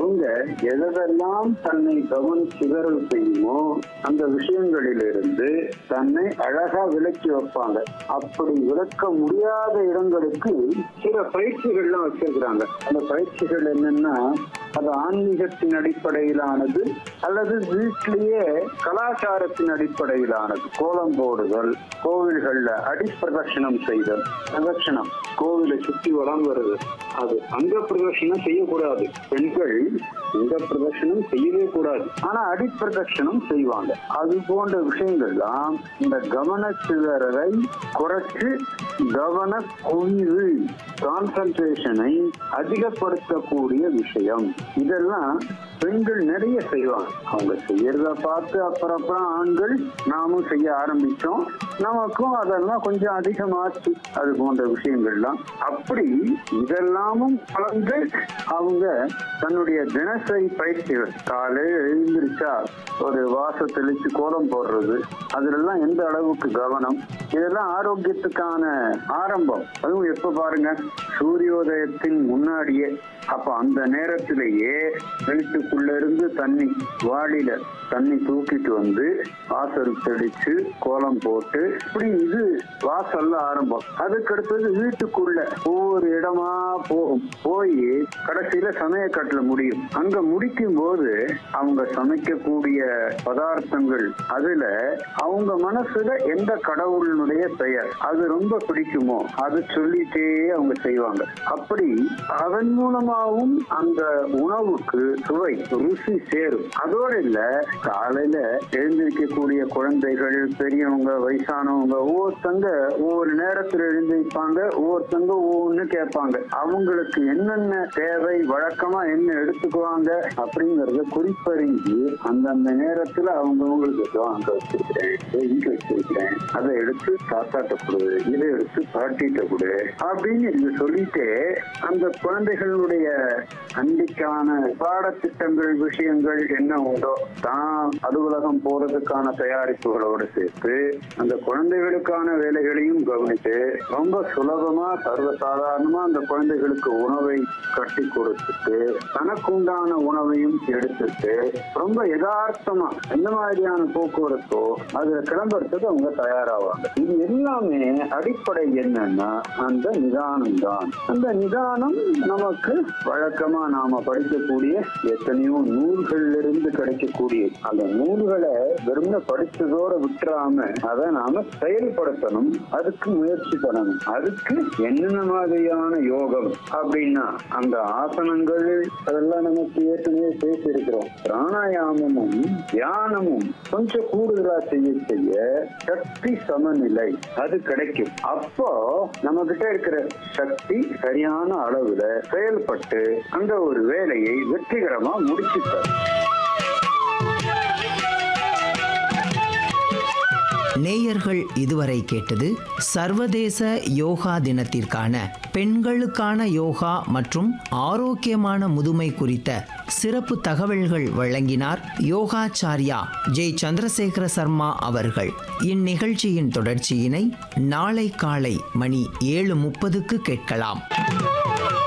அவங்க எதெல்லாம் தன்னை கவன சிதறல் செய்யுமோ அந்த விஷயங்களிலிருந்து தன்னை அழகா விலக்கி வைப்பாங்க அப்படி விளக்க முடியாத இடங்களுக்கு சில பயிற்சிகள்லாம் வச்சிருக்கிறாங்க அந்த பயிற்சிகள் என்னன்னா அது ஆன்மீகத்தின் அடிப்படையிலானது அல்லது வீட்டிலேயே கலாச்சாரத்தின் அடிப்படையிலானது கோலம் போடுதல் கோவில்கள்ல அடிப்பிரதட்சணம் செய்தல் பிரதட்சணம் கோவிலை சுத்தி வளம் வருது அது அங்க பிரதட்சணம் செய்யக்கூடாது பெண்கள் அங்க பிரதட்சணம் செய்யவே கூடாது ஆனா அடிப்பிரதட்சணம் செய்வாங்க அது போன்ற விஷயங்கள்லாம் இந்த கவன சிதறலை குறைச்சு கவன குவிவு கான்சன்ட்ரேஷனை அதிகப்படுத்தக்கூடிய விஷயம் இதெல்லாம் பெண்கள் நிறைய செய்வாங்க அவங்க செய்யறத பார்த்து அப்புறம் அப்புறம் ஆண்கள் நாமும் செய்ய ஆரம்பிச்சோம் நமக்கும் அதெல்லாம் கொஞ்சம் அதிகமாச்சு அது போன்ற விஷயங்கள்லாம் அப்படி இதெல்லாமும் கலந்து அவங்க தன்னுடைய தினசரி பயிற்சிகள் காலையில் எழுந்திருச்சா ஒரு வாச தெளிச்சு கோலம் போடுறது அதுலெல்லாம் எந்த அளவுக்கு கவனம் இதெல்லாம் ஆரோக்கியத்துக்கான ஆரம்பம் அதுவும் எப்ப பாருங்க சூரியோதயத்தின் முன்னாடியே அப்ப அந்த நேரத்திலேயே வீட்டுக்குள்ள இருந்து தண்ணி வாளியில தண்ணி தூக்கிட்டு வந்து வாசல் தெளிச்சு கோலம் போட்டு இப்படி இது வாசல்ல ஆரம்பம் அதுக்கு அடுத்தது வீட்டுக்குள்ள ஒவ்வொரு இடமா போகும் போய் கடைசியில சமயக்கட்டுல முடியும் அங்க முடிக்கும் போது அவங்க சமைக்கக்கூடிய பதார்த்தங்கள் அதுல அவங்க மனசுல எந்த கடவுளினுடைய பெயர் அது ரொம்ப பிடிக்குமோ அது சொல்லிட்டே அவங்க செய்வாங்க அப்படி அதன் மூலமாவும் அந்த உணவுக்கு சுவை ருசி சேரும் அதோடு இல்ல காலையில எழுந்திருக்கக்கூடிய குழந்தைகள் பெரியவங்க வயசானவங்க ஒவ்வொருத்தங்க ஒவ்வொரு நேரத்துல எழுந்திருப்பாங்க ஒவ்வொருத்தங்க ஒவ்வொன்னு கேட்பாங்க அவங்களுக்கு என்னென்ன தேவை வழக்கமா என்ன எடுத்துக்குவாங்க அப்படிங்கறத குறிப்பறிஞ்சு அந்தந்த நேரத்துல அவங்கவுங்களுக்கு இதோ அங்க வச்சிருக்கிறேன் இதோ இங்க வச்சிருக்கிறேன் அதை எடுத்து தாத்தாட்ட கொடு இதை எடுத்து பாட்டிட்ட கொடு அப்படின்னு இது சொல்லிட்டு அந்த குழந்தைகளுடைய அன்றைக்கான பாடத்திட்டங்கள் விஷயங்கள் என்ன உண்டோ தான் அலுவலகம் போறதுக்கான தயாரிப்புகளோடு சேர்த்து அந்த குழந்தைகளுக்கான வேலைகளையும் கவனித்து ரொம்ப சுலபமா சர்வசாதாரணமா அந்த குழந்தைகளுக்கு உணவை கட்டி கொடுத்துட்டு தனக்கு உண்டான உணவையும் எடுத்துட்டு ரொம்ப யதார்த்தமா எந்த மாதிரியான போக்குவரத்தோ அதுல கிளம்புறதுக்கு அவங்க தயாராவாங்க இது எல்லாமே அடிப்படை என்னன்னா அந்த நிதானம் தான் அந்த நிதானம் நமக்கு வழக்கமா நாம படிக்கக்கூடிய எத்தனையோ நூல்கள்ல இருந்து கிடைக்கக்கூடிய அந்த நூல்களை வெறும் படிச்சதோட விட்டுறாம அதை நாம செயல்படுத்தணும் அதுக்கு முயற்சி பண்ணணும் அதுக்கு என்னென்ன மாதிரியான யோகம் அப்படின்னா அந்த ஆசனங்கள் அதெல்லாம் நமக்கு ஏற்கனவே பேசியிருக்கிறோம் பிராணாயாமமும் தியானமும் கொஞ்சம் கூடுதலா செய்ய செய்ய சக்தி சமநிலை அது கிடைக்கும் அப்போ நம்ம கிட்ட இருக்கிற சக்தி சரியான அளவுல செயல்பட்டு அந்த ஒரு வேலையை வெற்றிகரமா முடிச்சு தரும் நேயர்கள் இதுவரை கேட்டது சர்வதேச யோகா தினத்திற்கான பெண்களுக்கான யோகா மற்றும் ஆரோக்கியமான முதுமை குறித்த சிறப்பு தகவல்கள் வழங்கினார் யோகாச்சாரியா ஜெய் சந்திரசேகர சர்மா அவர்கள் இந்நிகழ்ச்சியின் தொடர்ச்சியினை நாளை காலை மணி ஏழு முப்பதுக்கு கேட்கலாம்